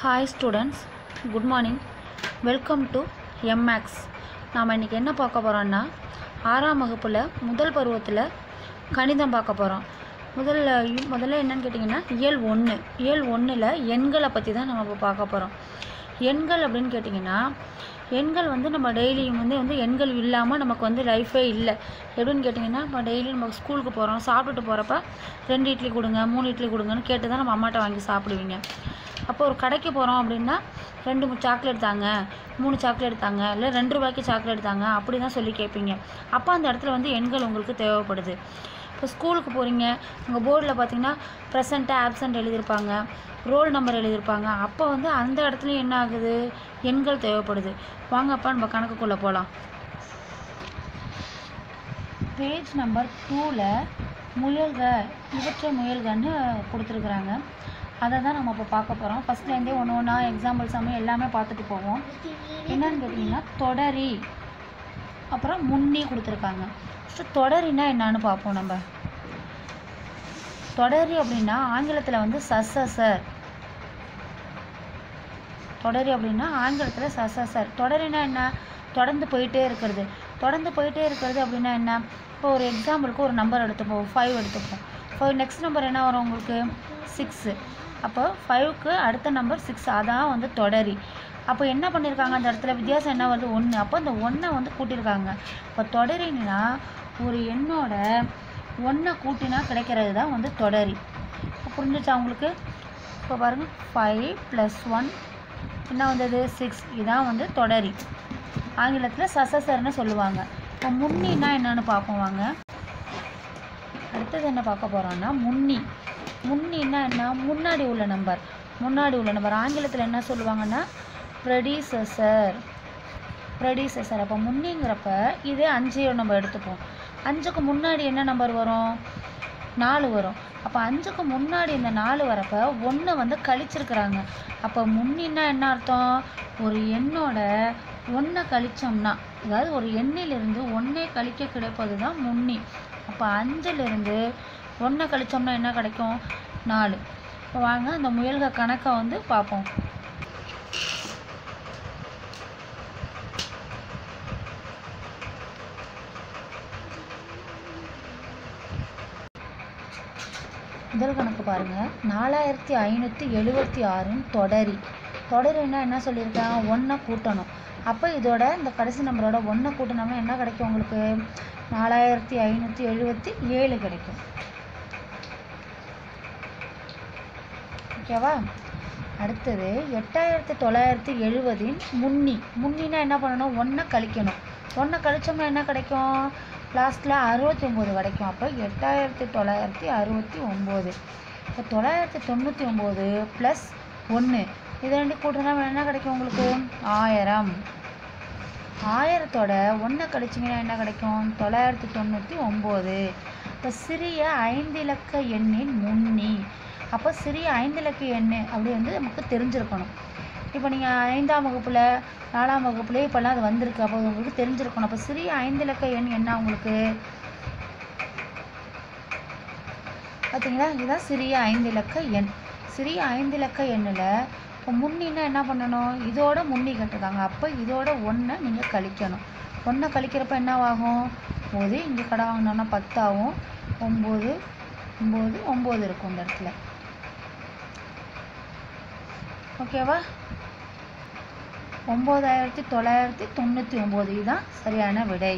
hi students good morning welcome to எம்மேக்ஸ் நாம் இன்றைக்கி என்ன பார்க்க போகிறோன்னா ஆறாம் வகுப்பில் முதல் பருவத்தில் கணிதம் பார்க்க போகிறோம் முதல்ல யு- முதல்ல என்னன்னு கேட்டிங்கன்னா இயல் ஒன்று இயல் ஒன்றில் எண்களை பற்றி தான் நம்ம இப்போ பார்க்க போகிறோம் எண்கள் அப்படின்னு கேட்டிங்கன்னா எண்கள் வந்து நம்ம டெய்லியும் வந்து வந்து எண்கள் இல்லாமல் நமக்கு வந்து லைஃபே இல்லை எப்படின்னு கேட்டிங்கன்னா இப்போ டெய்லி நம்ம ஸ்கூலுக்கு போகிறோம் சாப்பிட்டுட்டு போகிறப்ப ரெண்டு இட்லி கொடுங்க மூணு இட்லி கொடுங்கன்னு கேட்டு தான் நம்ம அம்மாட்ட வாங்கி சாப்பிடுவீங்க அப்போ ஒரு கடைக்கு போகிறோம் அப்படின்னா ரெண்டு மூணு சாக்லேட் தாங்க மூணு சாக்லேட் தாங்க இல்லை ரெண்டு ரூபாய்க்கு சாக்லேட் தாங்க அப்படி தான் சொல்லி கேட்பீங்க அப்போ அந்த இடத்துல வந்து எண்கள் உங்களுக்கு தேவைப்படுது இப்போ ஸ்கூலுக்கு போகிறீங்க உங்கள் போர்டில் பார்த்தீங்கன்னா ப்ரெசண்ட்டு ஆப்சண்ட் எழுதியிருப்பாங்க ரோல் நம்பர் எழுதியிருப்பாங்க அப்போ வந்து அந்த இடத்துலையும் என்ன ஆகுது எண்கள் தேவைப்படுது வாங்க அப்போ நம்ம கணக்குக்குள்ளே போகலாம் பேஜ் நம்பர் டூவில் முயல்க இவற்றை முயல்கன்னு கொடுத்துருக்குறாங்க அதை தான் நம்ம இப்போ பார்க்க போகிறோம் ஃபஸ்ட்லேருந்தே ஒன்று ஒன்றா எக்ஸாம்பிள்ஸ் எல்லாமே எல்லாமே பார்த்துட்டு போவோம் என்னன்னு கேட்டிங்கன்னா தொடரி அப்புறம் முன்னி கொடுத்துருக்காங்க ஃபஸ்ட்டு தொடரினா என்னன்னு பார்ப்போம் நம்ம தொடரி அப்படின்னா ஆங்கிலத்தில் வந்து சசசர் தொடரி அப்படின்னா ஆங்கிலத்தில் சசசர் தொடரினா என்ன தொடர்ந்து போயிட்டே இருக்கிறது தொடர்ந்து போயிட்டே இருக்கிறது அப்படின்னா என்ன இப்போ ஒரு எக்ஸாம்பிளுக்கு ஒரு நம்பர் எடுத்துப்போம் ஃபைவ் எடுத்துப்போம் ஃபைவ் நெக்ஸ்ட் நம்பர் என்ன வரும் உங்களுக்கு சிக்ஸு அப்போ ஃபைவ்க்கு அடுத்த நம்பர் சிக்ஸ் அதான் வந்து தொடரி அப்போ என்ன பண்ணியிருக்காங்க அந்த இடத்துல வித்தியாசம் என்ன வருது ஒன்று அப்போ அந்த ஒன்றை வந்து கூட்டியிருக்காங்க இப்போ தொடரின்னா ஒரு எண்ணோட ஒன்றை கூட்டினா கிடைக்கிறது தான் வந்து தொடரி இப்போ புரிஞ்சுச்சா உங்களுக்கு இப்போ பாருங்கள் ஃபைவ் ப்ளஸ் ஒன் என்ன வந்தது சிக்ஸ் இதான் வந்து தொடரி ஆங்கிலத்தில் சசசர்னு சொல்லுவாங்க இப்போ முன்னின்னா என்னன்னு பார்ப்போம் வாங்க அடுத்தது என்ன பார்க்க போகிறோம்னா முன்னி முன்னின்னா என்ன முன்னாடி உள்ள நம்பர் முன்னாடி உள்ள நம்பர் ஆங்கிலத்தில் என்ன சொல்லுவாங்கன்னா ப்ரெடிசஸர் ப்ரெடிசஸர் அப்போ முன்னிங்கிறப்ப இதே அஞ்சு நம்ம எடுத்துப்போம் அஞ்சுக்கு முன்னாடி என்ன நம்பர் வரும் நாலு வரும் அப்போ அஞ்சுக்கு முன்னாடி இந்த நாலு வரப்ப ஒன்று வந்து கழிச்சிருக்கிறாங்க அப்போ முன்னின்னா என்ன அர்த்தம் ஒரு எண்ணோட ஒன்றை கழிச்சோம்னா அதாவது ஒரு எண்ணிலிருந்து ஒன்றே கழிக்க கிடைப்பது தான் முன்னி அப்போ அஞ்சிலிருந்து ஒன்றை கழிச்சோம்னா என்ன கிடைக்கும் நாலு இப்போ வாங்க அந்த முயல்க கணக்கை வந்து பார்ப்போம் முதல் கணக்கு பாருங்கள் நாலாயிரத்தி ஐநூற்றி எழுபத்தி ஆறுன்னு தொடரி தொடரின்னா என்ன சொல்லியிருக்கேன் ஒன்றை கூட்டணும் அப்போ இதோட இந்த கடைசி நம்பரோட ஒன்றை கூட்டினோம்னா என்ன கிடைக்கும் உங்களுக்கு நாலாயிரத்தி ஐநூற்றி எழுபத்தி ஏழு கிடைக்கும் ஓகேவா அடுத்தது எட்டாயிரத்தி தொள்ளாயிரத்தி எழுபதின் முன்னி முன்னினா என்ன பண்ணணும் ஒன்றை கழிக்கணும் ஒன்றை கழிச்சோம்னா என்ன கிடைக்கும் லாஸ்ட்டில் அறுபத்தி ஒம்பது கிடைக்கும் அப்போ எட்டாயிரத்தி தொள்ளாயிரத்தி அறுபத்தி ஒம்பது இப்போ தொள்ளாயிரத்தி தொண்ணூற்றி ஒம்பது ப்ளஸ் ஒன்று இதை ரெண்டு கூட்டினா என்ன கிடைக்கும் உங்களுக்கு ஆயிரம் ஆயிரத்தோட ஒன்றை கழிச்சிங்கன்னா என்ன கிடைக்கும் தொள்ளாயிரத்தி தொண்ணூற்றி ஒம்பது இப்போ சிறிய ஐந்து இலக்க எண்ணின் முன்னி அப்போ சிறிய ஐந்து இலக்க எண் அப்படி வந்து நமக்கு தெரிஞ்சிருக்கணும் இப்போ நீங்கள் ஐந்தாம் வகுப்பில் நாலாம் வகுப்புலேயே இப்போல்லாம் அது வந்திருக்கு அப்போ அது உங்களுக்கு தெரிஞ்சிருக்கணும் அப்போ சிறிய ஐந்து இலக்க எண் என்ன உங்களுக்கு பார்த்தீங்களா இதுதான் சிறிய ஐந்து இலக்க எண் சிறிய ஐந்து இலக்க எண்ணில் இப்போ முன்னின்னா என்ன பண்ணணும் இதோட முன்னி கட்டுறாங்க அப்போ இதோட ஒன்றை நீங்கள் கழிக்கணும் ஒன்றை கழிக்கிறப்ப என்னவாகும் போது இங்கே கடை வாங்கினோன்னா பத்தாகும் ஒம்பது ஒம்பது ஒம்பது இருக்கும் இந்த இடத்துல ஓகேவா ஒம்பதாயிரத்தி தொள்ளாயிரத்தி தொண்ணூற்றி ஒம்பது இதுதான் சரியான விடை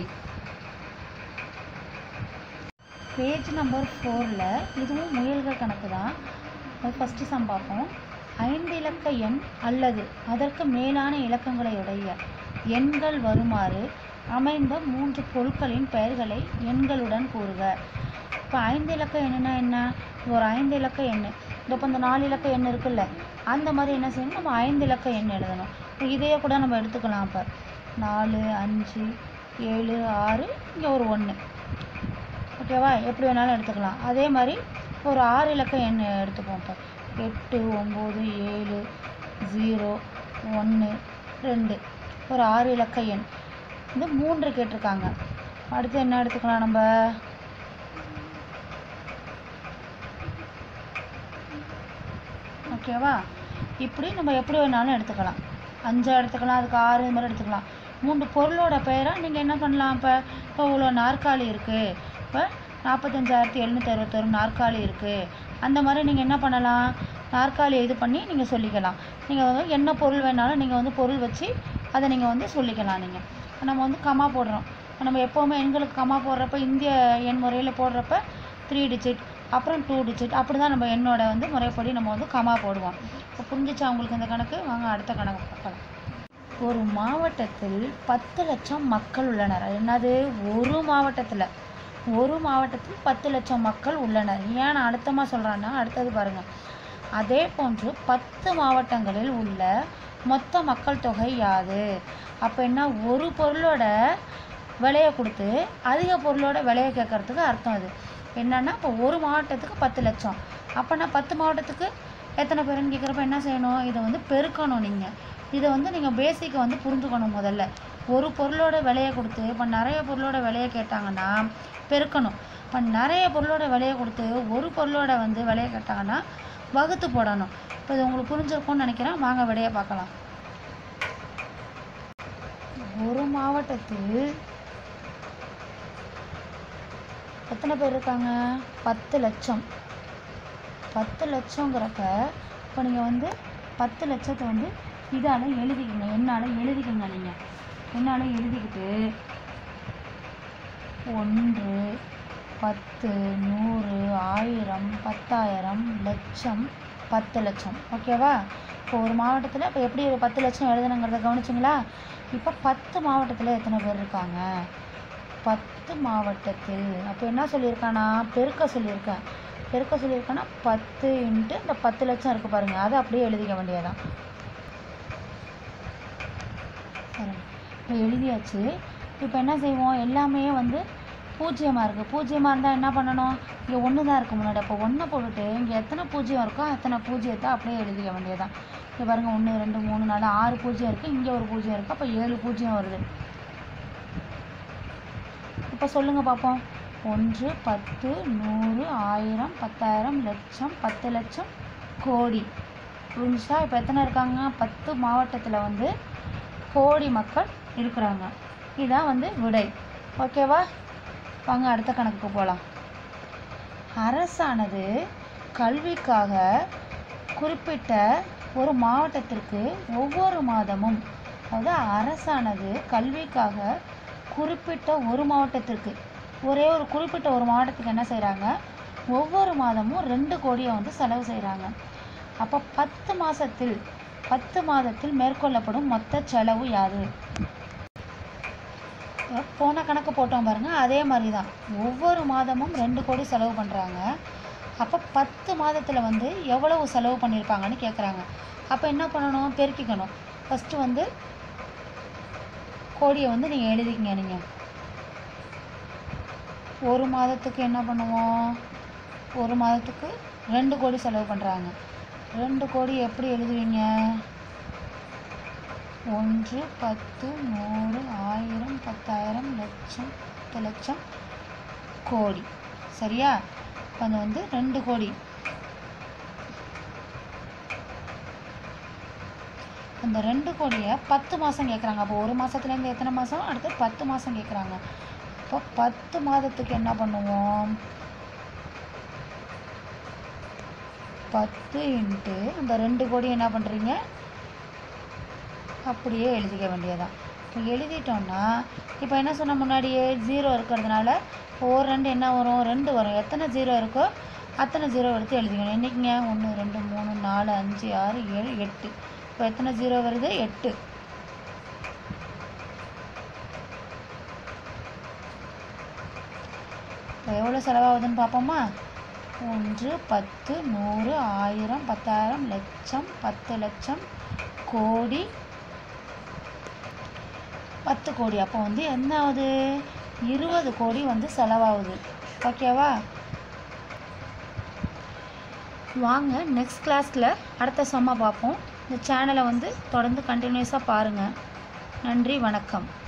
பேஜ் நம்பர் ஃபோரில் இதுவும் முயல்கள் கணக்கு தான் அது ஃபஸ்ட்டு சம் பார்ப்போம் ஐந்து இலக்க எண் அல்லது அதற்கு மேலான இலக்கங்களை உடைய எண்கள் வருமாறு அமைந்த மூன்று பொருட்களின் பெயர்களை எண்களுடன் கூறுக இப்போ ஐந்து இலக்க எண்ணுனா என்ன இது ஒரு ஐந்து இலக்க எண் இந்த இப்போ இந்த நாலு இலக்க எண் இருக்குல்ல அந்த மாதிரி என்ன செய்யணும் நம்ம ஐந்து இலக்க எண் எழுதணும் இப்போ இதையே கூட நம்ம எடுத்துக்கலாம் இப்போ நாலு அஞ்சு ஏழு ஆறு இங்கே ஒரு ஒன்று ஓகேவா எப்படி வேணாலும் எடுத்துக்கலாம் அதே மாதிரி ஒரு ஆறு இலக்க எண் எடுத்துப்போம் இப்போ எட்டு ஒம்பது ஏழு ஜீரோ ஒன்று ரெண்டு ஒரு ஆறு இலக்க எண் இந்த மூன்று கேட்டிருக்காங்க அடுத்து என்ன எடுத்துக்கலாம் நம்ம ஓகேவா இப்படி நம்ம எப்படி வேணாலும் எடுத்துக்கலாம் அஞ்சு எடுத்துக்கலாம் அதுக்கு ஆறு இது மாதிரி எடுத்துக்கலாம் மூன்று பொருளோட பெயரை நீங்கள் என்ன பண்ணலாம் இப்போ இப்போ இவ்வளோ நாற்காலி இருக்குது இப்போ நாற்பத்தஞ்சாயிரத்தி எழுநூற்றி அறுபத்தொரு நாற்காலி இருக்குது அந்த மாதிரி நீங்கள் என்ன பண்ணலாம் நாற்காலி இது பண்ணி நீங்கள் சொல்லிக்கலாம் நீங்கள் வந்து என்ன பொருள் வேணாலும் நீங்கள் வந்து பொருள் வச்சு அதை நீங்கள் வந்து சொல்லிக்கலாம் நீங்கள் நம்ம வந்து கமா போடுறோம் நம்ம எப்போவுமே எண்களுக்கு கமா போடுறப்ப இந்திய எண் முறையில் போடுறப்ப த்ரீ டிஜிட் அப்புறம் டூ டிஜிட் அப்படி தான் நம்ம எண்ணோட வந்து முறைப்படி நம்ம வந்து கமா போடுவோம் இப்போ புரிஞ்சிச்சா உங்களுக்கு இந்த கணக்கு வாங்க அடுத்த கணக்கு பார்க்கலாம் ஒரு மாவட்டத்தில் பத்து லட்சம் மக்கள் உள்ளனர் அது என்னது ஒரு மாவட்டத்தில் ஒரு மாவட்டத்தில் பத்து லட்சம் மக்கள் உள்ளனர் ஏன் நான் அழுத்தமாக சொல்கிறேன்னா அடுத்தது பாருங்கள் அதே போன்று பத்து மாவட்டங்களில் உள்ள மொத்த மக்கள் தொகை யாது அப்போ என்ன ஒரு பொருளோட விலையை கொடுத்து அதிக பொருளோட விலையை கேட்கறதுக்கு அர்த்தம் அது என்னன்னா இப்போ ஒரு மாவட்டத்துக்கு பத்து லட்சம் அப்போனா பத்து மாவட்டத்துக்கு எத்தனை பேருன்னு கேட்குறப்ப என்ன செய்யணும் இதை வந்து பெருக்கணும் நீங்கள் இதை வந்து நீங்கள் பேசிக்கை வந்து புரிஞ்சுக்கணும் முதல்ல ஒரு பொருளோட விலையை கொடுத்து இப்போ நிறைய பொருளோட விலையை கேட்டாங்கன்னா பெருக்கணும் இப்போ நிறைய பொருளோட விலையை கொடுத்து ஒரு பொருளோட வந்து விலையை கேட்டாங்கன்னா வகுத்து போடணும் இப்போ இது உங்களுக்கு புரிஞ்சிருக்கும்னு நினைக்கிறேன் வாங்க விடையை பார்க்கலாம் ஒரு மாவட்டத்தில் எத்தனை பேர் இருக்காங்க பத்து லட்சம் பத்து லட்சங்கிறப்ப இப்போ நீங்கள் வந்து பத்து லட்சத்தை வந்து இதால் எழுதிக்கங்க என்னால் எழுதிக்கங்க நீங்கள் என்னால் எழுதிக்கிட்டு ஒன்று பத்து நூறு ஆயிரம் பத்தாயிரம் லட்சம் பத்து லட்சம் ஓகேவா இப்போ ஒரு மாவட்டத்தில் இப்போ எப்படி ஒரு பத்து லட்சம் எழுதணுங்கிறத கவனிச்சிங்களா இப்போ பத்து மாவட்டத்தில் எத்தனை பேர் இருக்காங்க பத்து மாவட்டத்தில் அப்போ என்ன சொல்லியிருக்கானா பெருக்க சொல்லியிருக்கேன் பெருக்க சொல்லியிருக்கேன்னா பத்து இன்ட்டு இந்த பத்து லட்சம் இருக்குது பாருங்கள் அதை அப்படியே எழுதிக்க வேண்டியதான் பாருங்க இப்போ எழுதியாச்சு இப்போ என்ன செய்வோம் எல்லாமே வந்து பூஜ்ஜியமாக இருக்குது பூஜ்ஜியமாக இருந்தால் என்ன பண்ணணும் இங்கே ஒன்று தான் இருக்குது முன்னாடி அப்போ ஒன்றை போட்டுட்டு இங்கே எத்தனை பூஜ்ஜியம் இருக்கோ அத்தனை பூஜ்ஜியத்தை அப்படியே எழுதிக்க வேண்டியதான் இங்கே பாருங்கள் ஒன்று ரெண்டு மூணு நாலு ஆறு பூஜ்ஜியம் இருக்குது இங்கே ஒரு பூஜ்ஜியம் இருக்குது அப்போ ஏழு பூஜ்ஜியம் வருது இப்போ சொல்லுங்கள் பார்ப்போம் ஒன்று பத்து நூறு ஆயிரம் பத்தாயிரம் லட்சம் பத்து லட்சம் கோடி புரிஞ்சுச்சா இப்போ எத்தனை இருக்காங்க பத்து மாவட்டத்தில் வந்து கோடி மக்கள் இருக்கிறாங்க இதான் வந்து விடை ஓகேவா வாங்க அடுத்த கணக்குக்கு போகலாம் அரசானது கல்விக்காக குறிப்பிட்ட ஒரு மாவட்டத்திற்கு ஒவ்வொரு மாதமும் அதாவது அரசானது கல்விக்காக குறிப்பிட்ட ஒரு மாவட்டத்திற்கு ஒரே ஒரு குறிப்பிட்ட ஒரு மாவட்டத்துக்கு என்ன செய்கிறாங்க ஒவ்வொரு மாதமும் ரெண்டு கோடியை வந்து செலவு செய்கிறாங்க அப்போ பத்து மாதத்தில் பத்து மாதத்தில் மேற்கொள்ளப்படும் மொத்த செலவு யாது போன கணக்கு போட்டோம் பாருங்க அதே மாதிரி தான் ஒவ்வொரு மாதமும் ரெண்டு கோடி செலவு பண்ணுறாங்க அப்போ பத்து மாதத்தில் வந்து எவ்வளவு செலவு பண்ணியிருப்பாங்கன்னு கேட்குறாங்க அப்போ என்ன பண்ணணும் பெருக்கிக்கணும் ஃபஸ்ட்டு வந்து கோடியை வந்து நீங்கள் எழுதிக்கங்க நீங்கள் ஒரு மாதத்துக்கு என்ன பண்ணுவோம் ஒரு மாதத்துக்கு ரெண்டு கோடி செலவு பண்ணுறாங்க ரெண்டு கோடி எப்படி எழுதுவீங்க ஒன்று பத்து நூறு ஆயிரம் பத்தாயிரம் லட்சம் பத்து லட்சம் கோடி சரியா இப்போ அது வந்து ரெண்டு கோடி அந்த ரெண்டு கோடியை பத்து மாதம் கேட்குறாங்க அப்போ ஒரு மாதத்துலேருந்து எத்தனை மாதம் அடுத்து பத்து மாதம் கேட்குறாங்க இப்போ பத்து மாதத்துக்கு என்ன பண்ணுவோம் பத்து இன்ட்டு அந்த ரெண்டு கோடி என்ன பண்ணுறீங்க அப்படியே எழுதிக்க வேண்டியதான் இப்போ எழுதிட்டோம்னா இப்போ என்ன சொன்ன முன்னாடியே ஜீரோ இருக்கிறதுனால இப்போ ஒரு ரெண்டு என்ன வரும் ரெண்டு வரும் எத்தனை ஜீரோ இருக்கோ அத்தனை ஜீரோ எடுத்து எழுதிக்கணும் என்றைக்குங்க ஒன்று ரெண்டு மூணு நாலு அஞ்சு ஆறு ஏழு எட்டு இப்போ எத்தனை ஜீரோ வருது எட்டு இப்போ எவ்வளோ செலவாகுதுன்னு பார்ப்போமா ஒன்று பத்து நூறு ஆயிரம் பத்தாயிரம் லட்சம் பத்து லட்சம் கோடி பத்து கோடி அப்போ வந்து என்ன ஆகுது இருபது கோடி வந்து செலவாகுது ஓகேவா வாங்க நெக்ஸ்ட் கிளாஸில் அடுத்த செம்ம பார்ப்போம் இந்த சேனலை வந்து தொடர்ந்து கண்டினியூஸாக பாருங்கள் நன்றி வணக்கம்